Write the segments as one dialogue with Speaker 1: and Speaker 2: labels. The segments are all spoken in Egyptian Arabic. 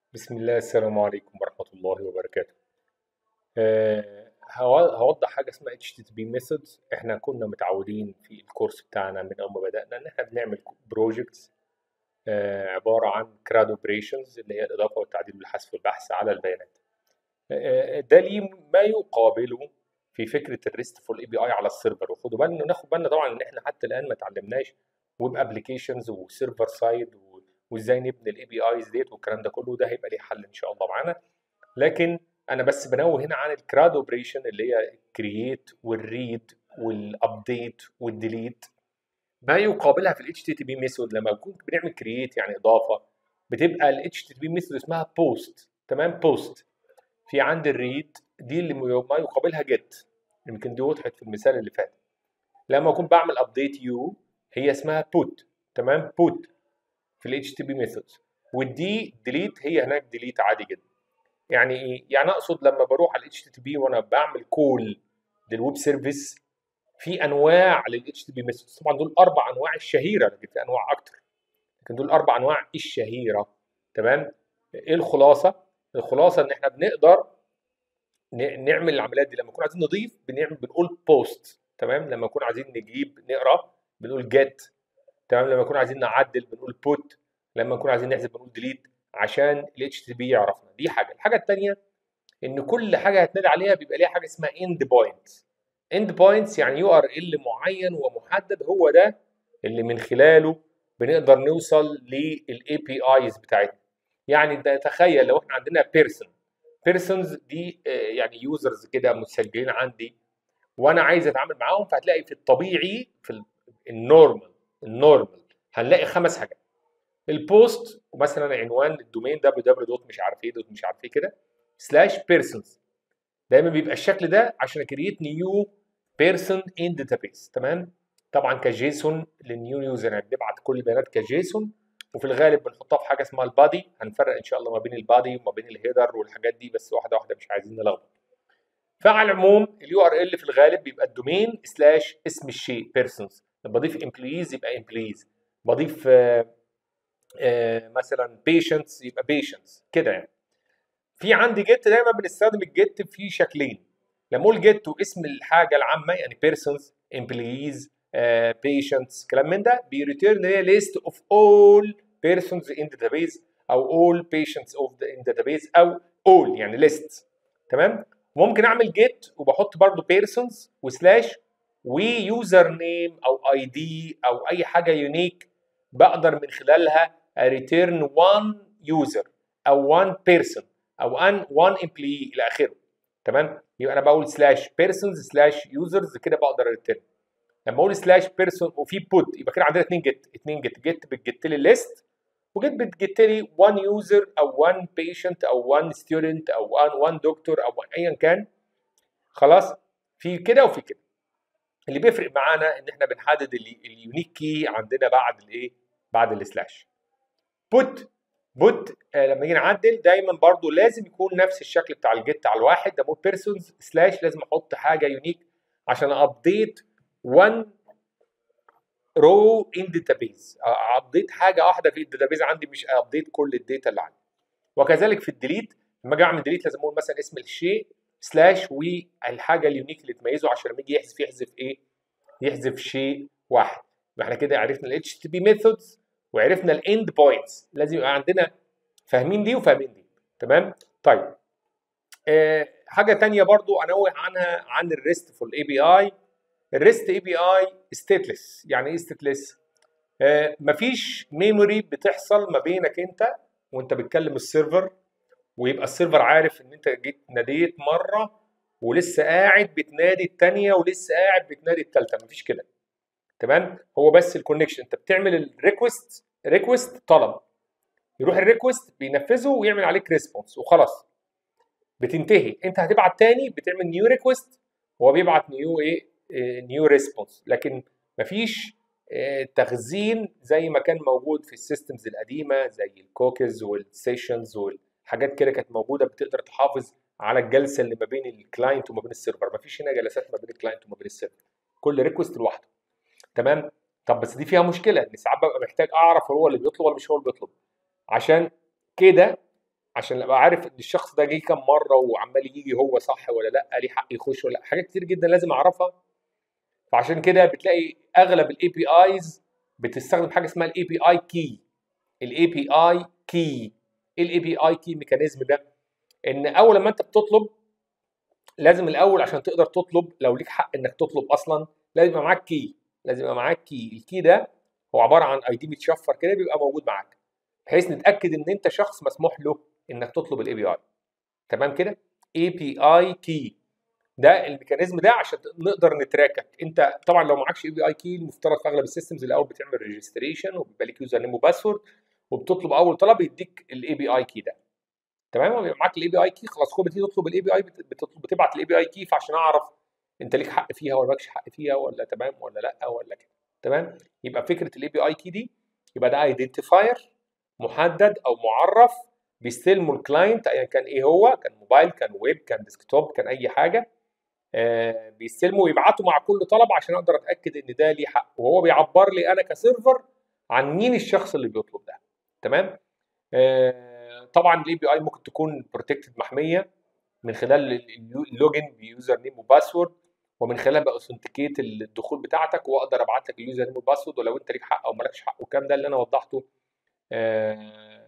Speaker 1: بسم الله السلام عليكم ورحمة الله وبركاته آه، هو- هوضح حاجة اسمها HTTP methods احنا كنا متعودين في الكورس بتاعنا من أول ما بدأنا إن احنا بنعمل projects آه، عبارة عن CRUD operations اللي هي الإضافة والتعديل والحذف والبحث على البيانات آه، ده ليه ما يقابله في فكرة الريستفول اي بي اي على السيرفر وخدوا بالنا ناخد بالنا طبعا ان احنا حتى الان ما اتعلمناش ويب ابلكيشنز وسيرفر سايد وازاي نبني الاي بي ايز ديت والكلام ده كله ده هيبقى ليه حل ان شاء الله معانا لكن انا بس بنوه هنا عن الكراد اوبريشن اللي هي الكرييت والريد والابديت والديليت ما يقابلها في الاتش تي تي بي ميثود لما بنكون بنعمل كرييت يعني اضافه بتبقى الاتش تي تي بي ميثود اسمها بوست تمام بوست في عند الريد دي اللي ما يقابلها جيت يمكن دي وضحت في المثال اللي فات لما اكون بعمل ابديت يو هي اسمها بوت تمام بوت في الاتش تي بي ميثودز والدي ديليت هي هناك ديليت عادي جدا يعني ايه يعني اقصد لما بروح على الاتش تي بي وانا بعمل كول للويب سيرفيس في انواع للاتش تي بي ميثودز طبعا دول اربع انواع الشهيره لكن في انواع اكتر لكن دول اربع انواع الشهيره تمام ايه الخلاصه الخلاصه ان احنا بنقدر ن- نعمل العمليات دي لما نكون عايزين نضيف بنعمل بنقول بوست تمام لما نكون عايزين نجيب نقرا بنقول جيت تمام لما نكون عايزين نعدل بنقول بوت لما نكون عايزين نحذف بنقول ديليت عشان ال HTTP يعرفنا دي حاجه الحاجه الثانيه ان كل حاجه هتنادي عليها بيبقى ليها حاجه اسمها اند بوينت اند بوينتس يعني يو ار ال معين ومحدد هو ده اللي من خلاله بنقدر نوصل للاي بي ايز بتاعتنا يعني ده تخيل لو احنا عندنا بيرسون بيرسونز دي آه، يعني يوزرز كده مسجلين عندي وانا عايز اتعامل معاهم فهتلاقي في الطبيعي في ال- النورمال النورمال هنلاقي خمس حاجات البوست مثلا عنوان الدومين www دوت مش عارف ايه دوت مش عارف ايه كده سلاش بيرسونز دايما بيبقى الشكل ده عشان اكريت نيو بيرسون ان داتابيس تمام طبعا كجيسون للنيو يوزر يعني بنبعت كل البيانات كجيسون وفي الغالب بنحطها في حاجه اسمها البادي هنفرق ان شاء الله ما بين البادي وما بين الهيدر والحاجات دي بس واحده واحده مش عايزين نلخبط فعلى العموم اليو ار ال في الغالب بيبقى الدومين سلاش اسم الشيء بيرسونز بضيف امبلويز يبقى امبلويز بضيف آه، آه، مثلا بيشنتس يبقى بيشنتس كده يعني في عندي جيت دايما بنستخدم الجيت في شكلين لما اقول جيت واسم الحاجه العامه يعني بيرسونز امبلويز بيشنتس كلام من ده بيريتيرن هي ليست اوف اول بيرسونز ان داتابيز او اول بيشنتس اوف ان داتابيز او اول يعني ليست تمام ممكن اعمل جيت وبحط برضو بيرسونز وسلاش ويوزر نيم او اي دي او اي حاجه يونيك بقدر من خلالها ريتيرن 1 يوزر او 1 بيرسون او ان 1 امبلوي الى اخره تمام يبقى انا بقول سلاش بيرسونز سلاش يوزرز كده بقدر ريتيرن لما اقول سلاش بيرسون وفي بوت يبقى كده عندنا اثنين جيت اثنين جيت جيت بتجت لي ليست وجيت بتجت لي 1 يوزر او 1 بيشنت او 1 ستودنت او 1 دكتور او ايا كان خلاص في كده وفي كده اللي بيفرق معانا ان احنا بنحدد ال- اليونيك كي عندنا بعد الايه بعد السلاش بوت بوت آه لما نيجي نعدل دايما برضو لازم يكون نفس الشكل بتاع الجيت على الواحد ده مود بيرسونز سلاش لازم احط حاجه يونيك عشان ابديت 1 رو ان داتابيز ابديت حاجه واحده في الداتابيز عندي مش ابديت كل الداتا اللي عندي وكذلك في الديليت لما اجي اعمل ديليت لازم اقول مثلا اسم الشيء سلاش والحاجه اليونيك اللي تميزه عشان لما يجي يحذف يحذف ايه يحذف شيء واحد يبقى احنا كده عرفنا ال HTTP methods وعرفنا الاند بوينتس لازم يبقى عندنا فاهمين دي وفاهمين دي تمام طيب آه حاجه تانية برضو انوه عنها عن الريستفول اي بي اي الريست اي بي اي ستيتلس يعني ايه ستيتلس آه مفيش ميموري بتحصل ما بينك انت وانت بتكلم السيرفر ويبقى السيرفر عارف ان انت جيت ناديت مره ولسه قاعد بتنادي الثانيه ولسه قاعد بتنادي الثالثه مفيش كده تمام هو بس الكونكشن انت بتعمل الريكوست ريكوست طلب يروح الريكوست بينفذه ويعمل عليك ريسبونس وخلاص بتنتهي انت هتبعت تاني بتعمل نيو ريكوست وهو بيبعت نيو ايه نيو ريسبونس لكن مفيش آه، تخزين زي ما كان موجود في السيستمز القديمه زي الكوكيز والسيشنز والحاجات كده كانت موجوده بتقدر تحافظ على الجلسه اللي ما بين الكلاينت وما بين السيرفر مفيش هنا جلسات ما بين الكلاينت وما بين السيرفر كل ريكوست لوحده تمام طب بس دي فيها مشكله ان ساعات ببقى محتاج اعرف هو اللي بيطلب ولا مش هو اللي بيطلب عشان كده عشان ابقى عارف ان الشخص ده جه كام مره وعمال يجي هو صح ولا لا ليه حق يخش ولا لا حاجات كتير جدا لازم اعرفها فعشان كده بتلاقي اغلب الاي بي ايز بتستخدم حاجه اسمها الاي بي اي كي الاي بي اي كي ايه الاي بي اي كي ميكانيزم ده ان اول لما انت بتطلب لازم الاول عشان تقدر تطلب لو ليك حق انك تطلب اصلا لازم يبقى معاك كي لازم يبقى معاك كي الكي ده هو عباره عن اي دي متشفر كده بيبقى موجود معاك بحيث نتاكد ان انت شخص مسموح له انك تطلب الاي بي اي تمام كده اي بي اي كي ده الميكانيزم ده عشان نقدر نتراكك انت طبعا لو معكش اي بي اي كي المفترض في اغلب السيستمز الاول بتعمل ريجستريشن وبيبقى لك يوزر نيم وباسورد وبتطلب اول طلب يديك الاي بي اي كي ده تمام وبيبقى معاك الاي بي اي كي خلاص كل بتيجي تطلب الاي بي اي بتبعت الاي بي اي كي فعشان اعرف انت ليك حق فيها ولا مالكش حق فيها ولا تمام ولا لا ولا كده تمام يبقى فكره الاي بي اي كي دي يبقى ده ايدنتيفاير محدد او معرف بيستلمه الكلاينت ايا كان ايه هو كان موبايل كان ويب كان ديسكتوب كان اي حاجه آه بيستلمه ويبعته مع كل طلب عشان اقدر اتاكد ان ده ليه حق وهو بيعبر لي انا كسيرفر عن مين الشخص اللي بيطلب ده تمام آه طبعا الاي بي اي ممكن تكون بروتكتد محميه من خلال اللوجن بيوزر نيم وباسورد ومن خلال بقى اوثنتيكيت الدخول بتاعتك واقدر ابعت لك اليوزر نيم والباسورد ولو انت ليك حق او مالكش حق والكلام ده اللي انا وضحته آه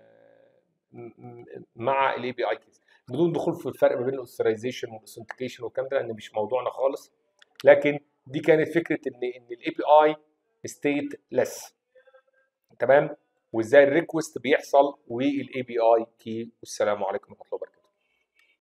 Speaker 1: مع الاي بي اي كيز بدون دخول في الفرق ما بين الاوثرايزيشن والاوثنتيكيشن والكلام ده لان مش موضوعنا خالص لكن دي كانت فكره ان ان الاي بي اي ستيت ليس تمام وازاي الريكوست بيحصل والاي بي اي كي والسلام عليكم ورحمه الله